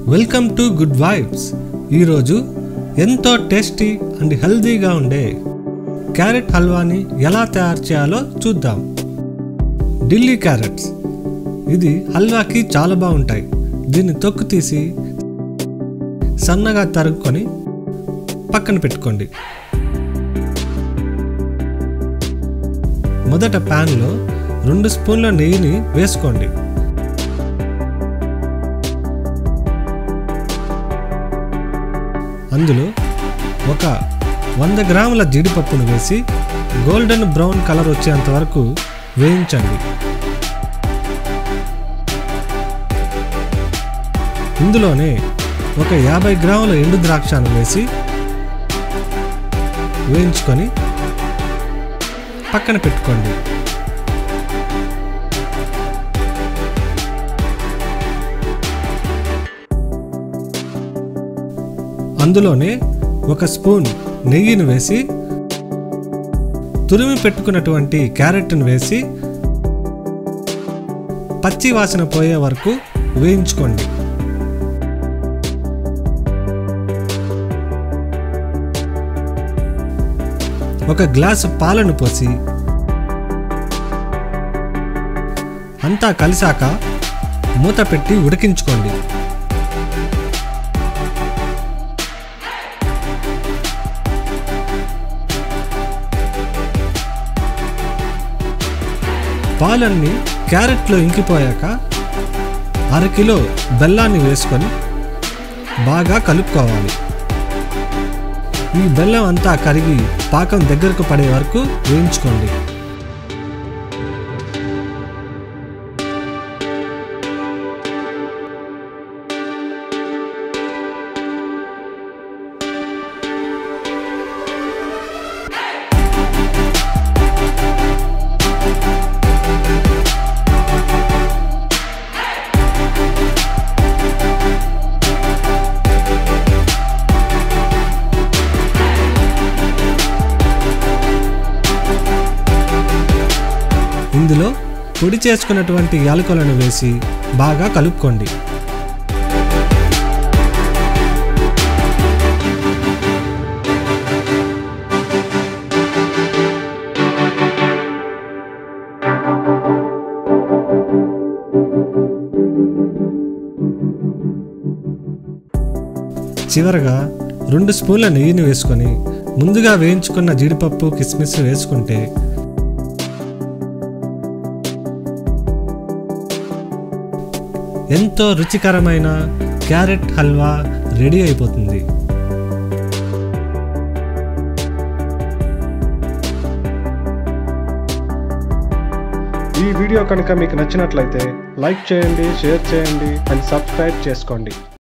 welcome to good vibes ఈరోజు ఎంతో tasty and హెల్తీగా ఉండే క్యారెట్ హల్వాని ఎలా తయారు చేయాలో చూద్దాం ఢిల్లీ క్యారెట్స్ ఇది హల్వాకి చాలా బాగుంటాయి దీన్ని తొక్కు తీసి సన్నగా తరుక్కొని పక్కన పెట్టుకోండి మొదట ప్యాన్లో రెండు స్పూన్ల నెయ్యిని వేసుకోండి అందులో ఒక వంద గ్రాముల జీడిపప్పును వేసి గోల్డెన్ బ్రౌన్ కలర్ వచ్చేంత వరకు వేయించండి ఇందులోనే ఒక యాభై గ్రాముల ఎండు ద్రాక్షను వేసి వేయించుకొని పక్కన పెట్టుకోండి అందులోనే ఒక స్పూన్ నెయ్యిని వేసి తురిమి పెట్టుకున్నటువంటి క్యారెట్ను వేసి పచ్చి వాసన పోయే వరకు వేయించుకోండి ఒక గ్లాసు పాలను పోసి అంతా కలిసాక మూత పెట్టి ఉడికించుకోండి పాలన్నీ క్యారెట్లో ఇంకిపోయాక అరకిలో బెల్లాన్ని వేసుకొని బాగా కలుపుకోవాలి ఈ బెల్లం అంతా కరిగి పాకం దగ్గరకు పడే వరకు వేయించుకోండి ఇందులో పొడి చేసుకున్నటువంటి యాలకులను వేసి బాగా కలుపుకోండి చివరగా రెండు స్పూన్ల నెయ్యిని వేసుకొని ముందుగా వేయించుకున్న జీడిపప్పు కిస్మిస్ వేసుకుంటే ఎంతో రుచికరమైన క్యారెట్ హల్వా రెడీ అయిపోతుంది ఈ వీడియో కనుక మీకు నచ్చినట్లయితే లైక్ చేయండి షేర్ చేయండి అండ్ సబ్స్క్రైబ్ చేసుకోండి